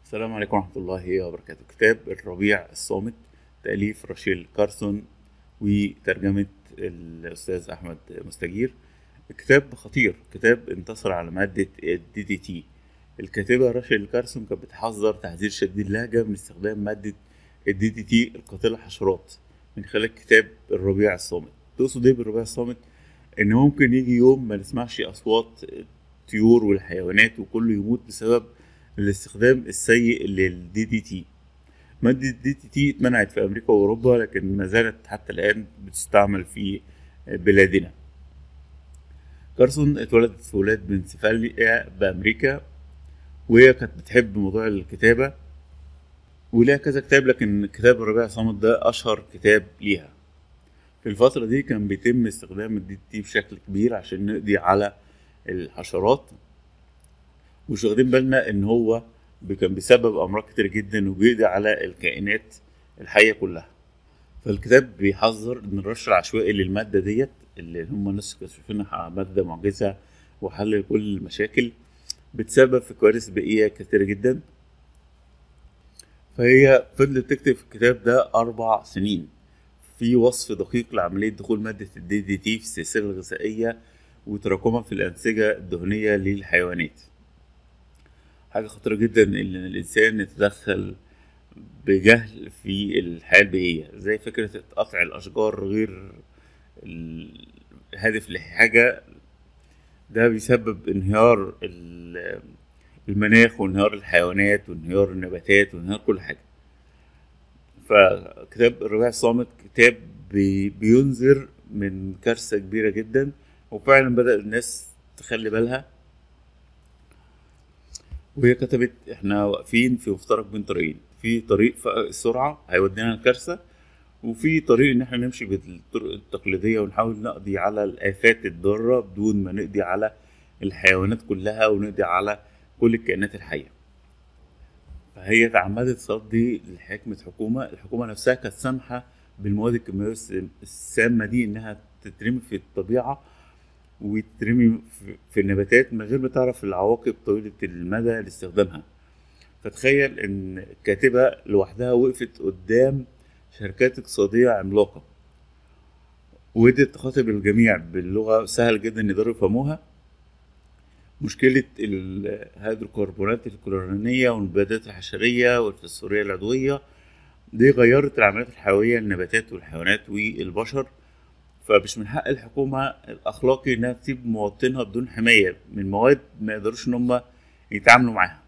السلام عليكم ورحمة الله وبركاته كتاب الربيع الصامت تأليف راشيل كارسون وترجمة الأستاذ أحمد مستجير كتاب خطير كتاب انتصر على مادة الدي دي تي الكاتبة راشيل كارسون كانت بتحذر تحذير شديد لهجة من استخدام مادة الدي دي تي القاتلة حشرات من خلال كتاب الربيع الصامت تقصد ايه بالربيع الصامت؟ ان ممكن يجي يوم ما نسمعش اصوات الطيور والحيوانات وكله يموت بسبب الاستخدام السيء للدي دي تي مادة الدي دي تي اتمنعت في أمريكا وأوروبا لكن ما زالت حتى الآن بتستعمل في بلادنا كارسون اتولدت في ولاد بنسلفانيا بأمريكا وهي كانت بتحب موضوع الكتابة ولها كذا كتاب لكن كتاب الربيع صامت ده أشهر كتاب ليها في الفترة دي كان بيتم استخدام الدي تي بشكل كبير عشان نقضي على الحشرات مش واخدين بالنا ان هو كان بيسبب امراض كتير جدا وبيقضي على الكائنات الحيه كلها فالكتاب بيحذر ان الرش العشوائي للماده ديت اللي هم الناس اكتشفينها ماده معجزه وحل كل المشاكل بتسبب في كوارث بيئيه كتير جدا فهي فضلت تكتب في الكتاب ده اربع سنين في وصف دقيق لعمليه دخول ماده الدي دي تي في السلسله الغذائيه وتراكمها في الانسجه الدهنيه للحيوانات حاجة خطيرة جدا إن الإنسان يتدخل بجهل في الحياة البيئية زي فكرة قطع الأشجار غير الهادف لحاجة ده بيسبب انهيار المناخ وانهيار الحيوانات وانهيار النباتات وانهيار كل حاجة فكتاب الربيع الصامت كتاب بينذر من كارثة كبيرة جدا وفعلا بدأ الناس تخلي بالها وهي كتبت احنا واقفين في مفترق بين طريقين في طريق السرعة هيودينا الكارثة وفي طريق ان احنا نمشي بالطرق التقليدية ونحاول نقضي على الآفات الضارة بدون ما نقضي على الحيوانات كلها ونقضي على كل الكائنات الحية فهي تعمدت تصدي لحكمة حكومة الحكومة نفسها كانت سامحة بالمواد الكيميائية السامة دي انها تترمي في الطبيعة ويترمي في النباتات من غير ما تعرف العواقب طويلة المدى لاستخدامها فتخيل ان كاتبة لوحدها وقفت قدام شركات اقتصادية عملاقة وقدرت تخاطب الجميع باللغة سهل جدا يقدروا يفهموها مشكلة الهيدروكربونات الكلورانية والمبيدات الحشرية والفسفورية العضوية دي غيرت العمليات الحيوية للنباتات والحيوانات والبشر فمش من حق الحكومة الأخلاقي إنها تسيب مواطنها بدون حماية من مواد ما يقدروش إن هم يتعاملوا معاها